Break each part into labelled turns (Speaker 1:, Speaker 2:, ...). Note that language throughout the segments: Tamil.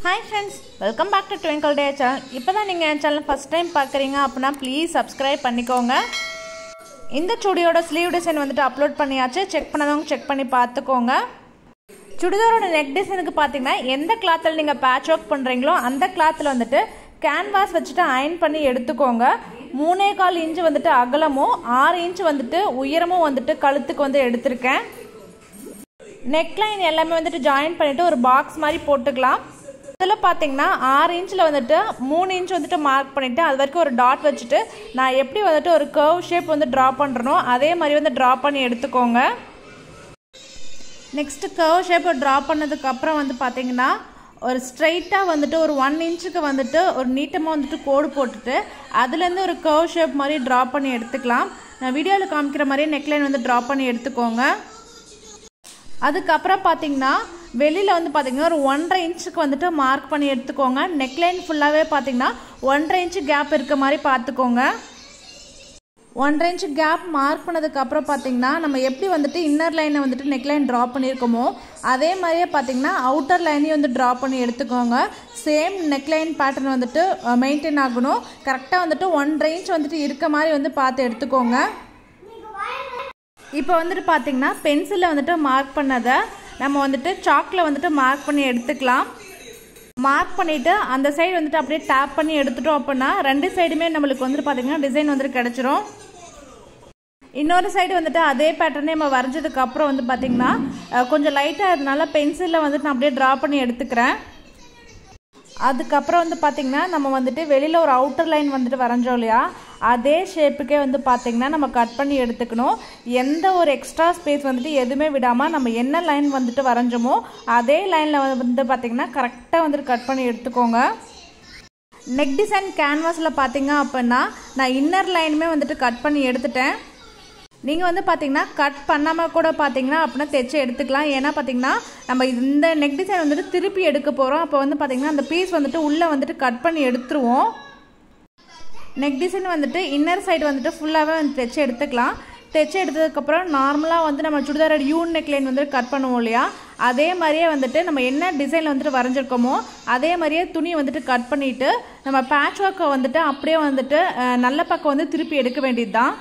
Speaker 1: hi friends welcome back to Twinkle Day channel இப்போ தான் நீங்கள் என் சேனல் ஃபஸ்ட் டைம் பார்க்குறீங்க அப்படின்னா ப்ளீஸ் சப்ஸ்கிரைப் பண்ணிக்கோங்க இந்த சுடியோட ஸ்லீவ் டிசைன் வந்துட்டு அப்லோட் பண்ணியாச்சு செக் பண்ணதவங்க செக் பண்ணி பார்த்துக்கோங்க சுடிதாரோட நெக் டிசைனுக்கு பார்த்தீங்கன்னா எந்த கிளாத்தில் நீங்கள் பேட்ச் ஒர்க் பண்ணுறீங்களோ அந்த கிளாத்தில் வந்துட்டு கேன்வாஸ் வச்சுட்டு அயன் பண்ணி எடுத்துக்கோங்க மூணே கால் இன்ச்சு வந்துட்டு அகலமும் ஆறு இன்ச் வந்துட்டு உயரமும் வந்துட்டு கழுத்துக்கு வந்து எடுத்திருக்கேன் நெக்லைன் எல்லாமே வந்துட்டு ஜாயின் பண்ணிவிட்டு ஒரு பாக்ஸ் மாதிரி போட்டுக்கலாம் இதில் பார்த்தீங்கன்னா ஆறு இன்ச்சில் வந்துட்டு மூணு இன்ச் வந்துட்டு மார்க் பண்ணிவிட்டு அது வரைக்கும் ஒரு டாட் வச்சுட்டு நான் எப்படி வந்துட்டு ஒரு கர்வ் ஷேப் வந்து ட்ரா பண்ணுறனோ அதே மாதிரி வந்து ட்ரா பண்ணி எடுத்துக்கோங்க நெக்ஸ்ட்டு கர்வ் ஷேப்பை ட்ரா பண்ணதுக்கப்புறம் வந்து பார்த்தீங்கன்னா ஒரு ஸ்ட்ரைட்டாக வந்துட்டு ஒரு ஒன் இன்ச்சுக்கு வந்துட்டு ஒரு நீட்டமாக வந்துட்டு கோடு போட்டுட்டு அதுலேருந்து ஒரு கர்வ் ஷேப் மாதிரி ட்ரா பண்ணி எடுத்துக்கலாம் நான் வீடியோவில் காமிக்கிற மாதிரியே நெக்லைன் வந்து ட்ரா பண்ணி எடுத்துக்கோங்க அதுக்கப்புறம் பார்த்தீங்கன்னா வெளியில் வந்து பார்த்தீங்கன்னா ஒரு ஒன்றரை இன்ச்சுக்கு வந்துட்டு மார்க் பண்ணி எடுத்துக்கோங்க நெக்லைன் ஃபுல்லாகவே பார்த்தீங்கன்னா ஒன்றரை இன்ச்சு கேப் இருக்க மாதிரி பார்த்துக்கோங்க ஒன்றரை இன்ச்சு கேப் மார்க் பண்ணதுக்கப்புறம் பார்த்தீங்கன்னா நம்ம எப்படி வந்துட்டு இன்னர் லைனை வந்துட்டு நெக்லைன் ட்ரா பண்ணியிருக்கோமோ அதே மாதிரியே பார்த்தீங்கன்னா அவுட்டர் லைனையும் வந்து ட்ரா பண்ணி எடுத்துக்கோங்க சேம் நெக்லைன் பேட்டர்ன் வந்துட்டு மெயின்டைன் ஆகணும் கரெக்டாக வந்துட்டு ஒன்றரை இன்ச் வந்துட்டு இருக்க மாதிரி வந்து பார்த்து எடுத்துக்கோங்க இப்போ வந்துட்டு பார்த்தீங்கன்னா பென்சிலில் வந்துட்டு மார்க் பண்ணதை நம்ம வந்துட்டு சாக்கில் வந்துட்டு மார்க் பண்ணி எடுத்துக்கலாம் மார்க் பண்ணிவிட்டு அந்த சைடு வந்துட்டு அப்படியே டேப் பண்ணி எடுத்துட்டோம் அப்படின்னா ரெண்டு சைடுமே நம்மளுக்கு வந்துட்டு பார்த்தீங்கன்னா டிசைன் வந்துட்டு கிடச்சிரும் இன்னொரு சைடு வந்துட்டு அதே பேட்டர்னே நம்ம வரைஞ்சதுக்கு அப்புறம் வந்து பார்த்தீங்கன்னா கொஞ்சம் லைட்டாக அதனால பென்சிலில் வந்துட்டு நான் அப்படியே ட்ரா பண்ணி எடுத்துக்கிறேன் அதுக்கப்புறம் வந்து பார்த்திங்கன்னா நம்ம வந்துட்டு வெளியில் ஒரு அவுட்டர் லைன் வந்துட்டு வரைஞ்சோம் இல்லையா அதே ஷேப்புக்கே வந்து பார்த்திங்கன்னா நம்ம கட் பண்ணி எடுத்துக்கணும் எந்த ஒரு எக்ஸ்ட்ரா ஸ்பேஸ் வந்துட்டு எதுவுமே விடாமல் நம்ம என்ன லைன் வந்துட்டு வரைஞ்சோமோ அதே லைனில் வந்து பார்த்திங்கன்னா கரெக்டாக வந்துட்டு கட் பண்ணி எடுத்துக்கோங்க நெக் டிசைன் கேன்வாஸில் பார்த்தீங்க அப்படின்னா நான் இன்னர் லைனுமே வந்துட்டு கட் பண்ணி எடுத்துட்டேன் நீங்கள் வந்து பார்த்தீங்கன்னா கட் பண்ணாமல் கூட பார்த்தீங்கன்னா அப்படின்னா தைச்சு எடுத்துக்கலாம் ஏன்னா பார்த்தீங்கன்னா நம்ம இந்த நெக் டிசைன் வந்துட்டு திருப்பி எடுக்க போகிறோம் அப்போ வந்து பார்த்தீங்கன்னா அந்த பீஸ் வந்துட்டு உள்ளே வந்துட்டு கட் பண்ணி எடுத்துருவோம் நெக் டிசைன் வந்துட்டு இன்னர் சைடு வந்துட்டு ஃபுல்லாகவே வந்து தைச்சு எடுத்துக்கலாம் தைச்சு எடுத்ததுக்கப்புறம் நார்மலாக வந்து நம்ம சுடிதாரோட யூன் நெக்லைன் வந்துட்டு கட் பண்ணுவோம் இல்லையா அதே மாதிரியே வந்துட்டு நம்ம என்ன டிசைனில் வந்துட்டு வரைஞ்சிருக்கோமோ அதே மாதிரியே துணி வந்துட்டு கட் பண்ணிவிட்டு நம்ம பேட்ச் ஒர்க்கை வந்துட்டு அப்படியே வந்துட்டு நல்ல பக்கம் வந்து திருப்பி எடுக்க வேண்டியது தான்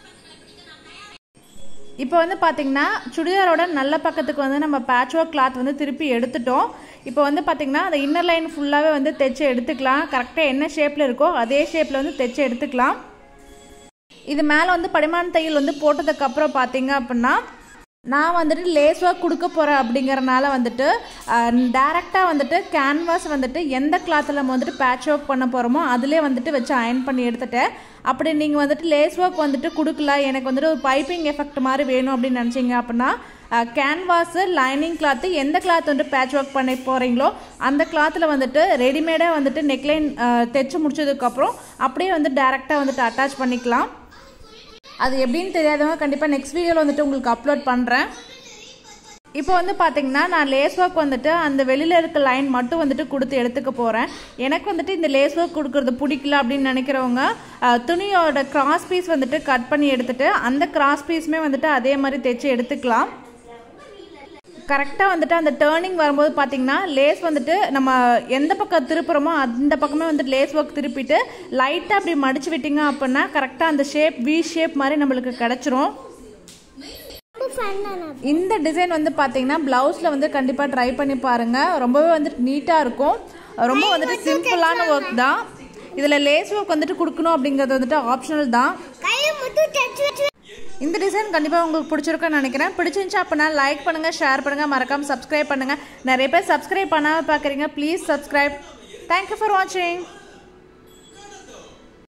Speaker 1: இப்போ வந்து பார்த்தீங்கன்னா சுடிதாரோட நல்ல பக்கத்துக்கு வந்து நம்ம பேட்ச் ஒர்க் கிளாத் வந்து திருப்பி எடுத்துட்டோம் இப்போ வந்து பார்த்தீங்கன்னா அந்த இன்னர் லைன் ஃபுல்லாகவே வந்து தைச்சு எடுத்துக்கலாம் கரெக்டாக என்ன ஷேப்பில் இருக்கோ அதே ஷேப்பில் வந்து தைச்சு எடுத்துக்கலாம் இது மேலே வந்து படிமான தையல் வந்து போட்டதுக்கப்புறம் பார்த்தீங்க அப்படின்னா நான் வந்துட்டு லேஸ் ஒர்க் கொடுக்க போகிறேன் அப்படிங்கிறனால வந்துட்டு டேரெக்டாக வந்துட்டு கேன்வாஸ் வந்துட்டு எந்த கிளாத்தில் நம்ம வந்துட்டு பேட்ச் ஒர்க் பண்ண போகிறோமோ அதிலே வந்துட்டு வச்சு அயன் பண்ணி எடுத்துட்டேன் அப்படி நீங்கள் வந்துட்டு லேஸ் ஒர்க் வந்துட்டு கொடுக்கல எனக்கு வந்துட்டு ஒரு பைப்பிங் எஃபெக்ட் மாதிரி வேணும் அப்படின்னு நினச்சிங்க அப்படின்னா கேன்வாஸு லைனிங் கிளாத்து எந்த கிளாத் வந்துட்டு பேட்ச் ஒர்க் பண்ண போகிறீங்களோ அந்த கிளாத்தில் வந்துட்டு ரெடிமேடாக வந்துட்டு நெக்லைன் தைச்சு முடிச்சதுக்கப்புறம் அப்படியே வந்து டேரெக்டாக வந்துட்டு அட்டாச் பண்ணிக்கலாம் அது எப்படின்னு தெரியாதவங்க கண்டிப்பாக நெக்ஸ்ட் வீடியோவில் வந்துட்டு உங்களுக்கு அப்லோட் பண்ணுறேன் இப்போ வந்து பார்த்தீங்கன்னா நான் லேஸ் ஒர்க் வந்துட்டு அந்த வெளியில் இருக்க லைன் மட்டும் வந்துட்டு கொடுத்து எடுத்துக்க போகிறேன் எனக்கு வந்துட்டு இந்த லேஸ் ஒர்க் கொடுக்குறது பிடிக்கல அப்படின்னு நினைக்கிறவங்க துணியோட கிராஸ் பீஸ் வந்துட்டு கட் பண்ணி எடுத்துட்டு அந்த கிராஸ் பீஸுமே வந்துட்டு அதே மாதிரி தைச்சு எடுத்துக்கலாம் கரெக்டாக வந்துட்டு அந்த டேர்னிங் வரும்போது பார்த்தீங்கன்னா லேஸ் வந்துட்டு நம்ம எந்த பக்கம் திருப்புறோமோ அந்த பக்கமே வந்து லேஸ் ஒர்க் திருப்பிட்டு லைட்டாக அப்படி மடிச்சு விட்டிங்க அப்படின்னா கரெக்டாக அந்த ஷேப் வி ஷேப் மாதிரி நம்மளுக்கு கிடச்சிரும் இந்த டிசைன் வந்து பார்த்தீங்கன்னா ப்ளவுஸில் வந்து கண்டிப்பாக ட்ரை பண்ணி பாருங்கள் ரொம்பவே வந்துட்டு நீட்டாக இருக்கும் ரொம்ப வந்துட்டு சிம்பிளான ஒர்க் தான் இதில் லேஸ் ஒர்க் வந்துட்டு கொடுக்கணும் அப்படிங்கிறது வந்துட்டு ஆப்ஷனல் தான் இந்த டிசைன் கண்டிப்பாக உங்களுக்கு பிடிச்சிருக்குன்னு நினைக்கிறேன் பிடிச்சிருந்துச்சு அப்படின்னா லைக் பண்ணுங்கள் ஷேர் பண்ணுங்கள் மறக்காமல் சப்ஸ்கிரைப் பண்ணுங்கள் நிறைய பேர் சப்ஸ்கிரைப் பண்ணாமல் பார்க்குறீங்க ப்ளீஸ் சப்ஸ்கிரைப் தேங்க்யூ ஃபார் வாட்சிங்